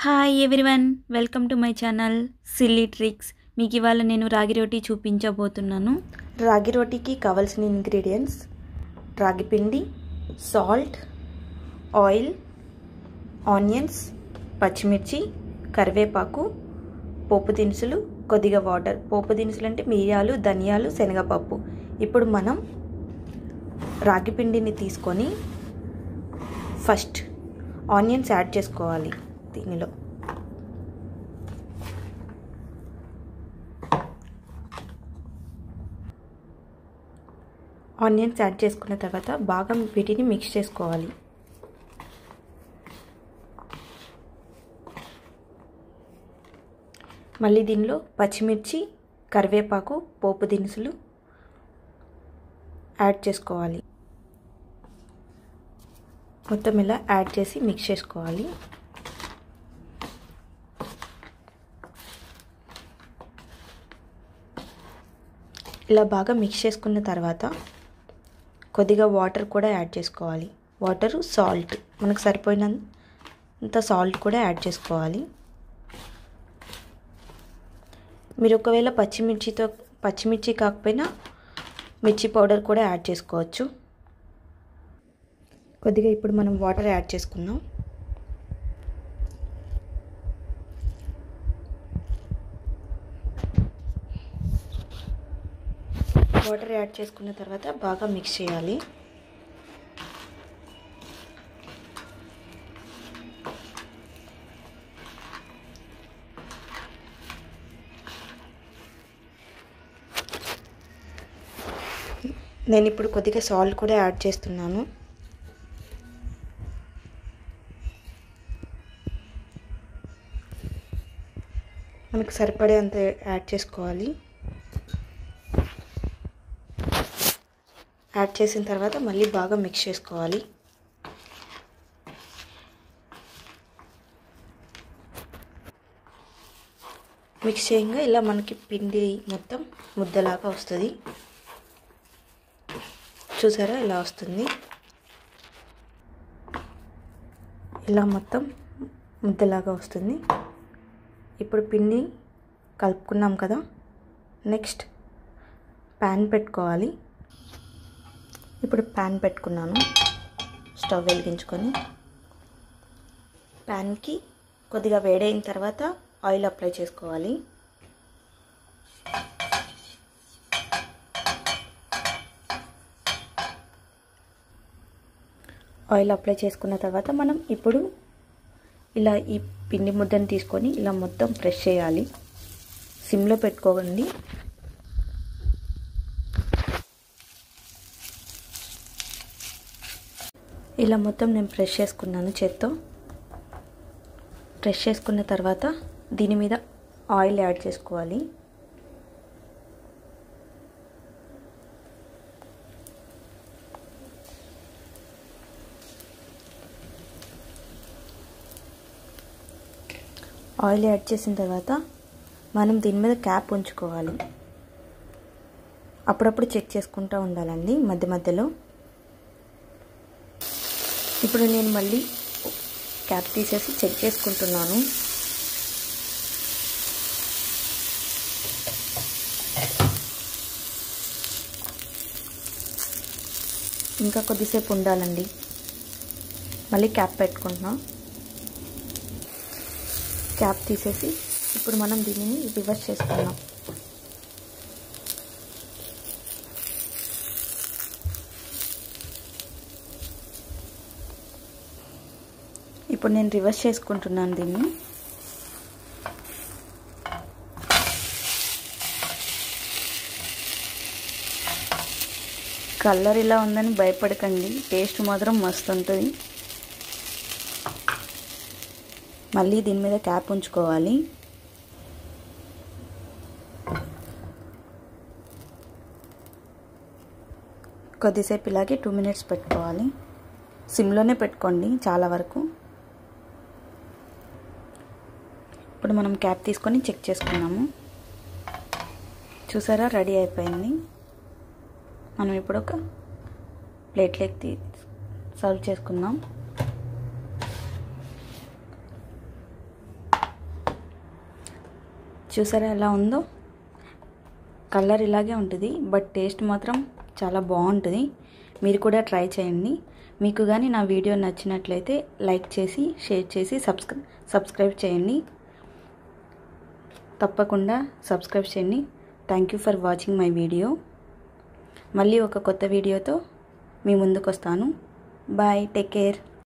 hi everyone welcome to my channel silly tricks మీకు ఇవాళ నేను రాగి రోటీ చూపించబోతున్నాను రాగి రోటీకి కావాల్సిన ఇంగ్రీడియంట్స్ రాగి పిండి సాల్ట్ ఆయిల్ ఆనియన్స్ పచ్చిమిర్చి కరివేపాకు పోపు దినుసులు కొద్దిగా వాటర్ పోపు దినుసులు అంటే మిరియాలు ధనియాలు శనగపప్పు ఇప్పుడు మనం రాగి పిండిని తీసుకొని ఫస్ట్ ఆనియన్స్ యాడ్ చేసుకోవాలి దీనిలో ఆనియన్స్ యాడ్ చేసుకున్న తర్వాత బాగా వీటిని మిక్స్ చేసుకోవాలి మళ్ళీ దీనిలో పచ్చిమిర్చి కరివేపాకు పోపు దినుసులు యాడ్ చేసుకోవాలి మొత్తం ఇలా యాడ్ చేసి మిక్స్ చేసుకోవాలి ఇలా బాగా మిక్స్ చేసుకున్న తర్వాత కొద్దిగా వాటర్ కూడా యాడ్ చేసుకోవాలి వాటరు సాల్ట్ మనకు సరిపోయినంత సాల్ట్ కూడా యాడ్ చేసుకోవాలి మీరు ఒకవేళ పచ్చిమిర్చితో పచ్చిమిర్చి కాకపోయినా మిర్చి పౌడర్ కూడా యాడ్ చేసుకోవచ్చు కొద్దిగా ఇప్పుడు మనం వాటర్ యాడ్ చేసుకుందాం వాటర్ యాడ్ చేసుకున్న తర్వాత బాగా మిక్స్ చేయాలి నేను ఇప్పుడు కొద్దిగా సాల్ట్ కూడా యాడ్ చేస్తున్నాను మనకు సరిపడే అంత యాడ్ చేసుకోవాలి యాడ్ చేసిన తర్వాత మళ్ళీ బాగా మిక్స్ చేసుకోవాలి మిక్స్ చేయంగా ఇలా మనకి పిండి మొత్తం ముద్దలాగా వస్తుంది చూసారా ఇలా వస్తుంది ఇలా మొత్తం ముద్దలాగా వస్తుంది ఇప్పుడు పిండి కలుపుకున్నాం కదా నెక్స్ట్ ప్యాన్ పెట్టుకోవాలి ఇప్పుడు ప్యాన్ పెట్టుకున్నాను స్టవ్ వెలిగించుకొని ప్యాన్కి కొద్దిగా వేడైన తర్వాత ఆయిల్ అప్లై చేసుకోవాలి ఆయిల్ అప్లై చేసుకున్న తర్వాత మనం ఇప్పుడు ఇలా ఈ పిండి ముద్దను తీసుకొని ఇలా మొత్తం ప్రెస్ చేయాలి సిమ్లో పెట్టుకోకండి ఇలా మొత్తం నేను ప్రెస్ చేసుకున్నాను చేత్తో ప్రెస్ చేసుకున్న తర్వాత దీని మీద ఆయిల్ యాడ్ చేసుకోవాలి ఆయిల్ యాడ్ చేసిన తర్వాత మనం దీని మీద క్యాప్ ఉంచుకోవాలి అప్పుడప్పుడు చెక్ చేసుకుంటూ ఉండాలండి మధ్య మధ్యలో ఇప్పుడు నేను మళ్ళీ క్యాప్ తీసేసి చెక్ చేసుకుంటున్నాను ఇంకా కొద్దిసేపు ఉండాలండి మళ్ళీ క్యాప్ పెట్టుకుంటున్నాం క్యాప్ తీసేసి ఇప్పుడు మనం దీనిని రివర్స్ చేసుకున్నాం ఇప్పుడు నేను రివర్స్ చేసుకుంటున్నాను దీన్ని కలర్ ఇలా ఉందని భయపడకండి టేస్ట్ మాత్రం మస్తు ఉంటుంది మళ్ళీ దీని మీద క్యాప్ ఉంచుకోవాలి కొద్దిసేపు ఇలాగే టూ మినిట్స్ పెట్టుకోవాలి సిమ్లోనే పెట్టుకోండి చాలా వరకు ఇప్పుడు మనం క్యాప్ తీసుకొని చెక్ చేసుకున్నాము చూసారా రెడీ అయిపోయింది మనం ఇప్పుడు ఒక ప్లేట్లోకి తీ సర్వ్ చేసుకుందాం చూసారా ఎలా ఉందో కలర్ ఇలాగే ఉంటుంది బట్ టేస్ట్ మాత్రం చాలా బాగుంటుంది మీరు కూడా ట్రై చేయండి మీకు కానీ నా వీడియో నచ్చినట్లయితే లైక్ చేసి షేర్ చేసి సబ్స్క్రై సబ్స్క్రైబ్ చేయండి తప్పకుండా సబ్స్క్రైబ్ చేయండి thank you for watching my video మళ్ళీ ఒక కొత్త వీడియోతో మీ ముందుకు వస్తాను బాయ్ టేక్ కేర్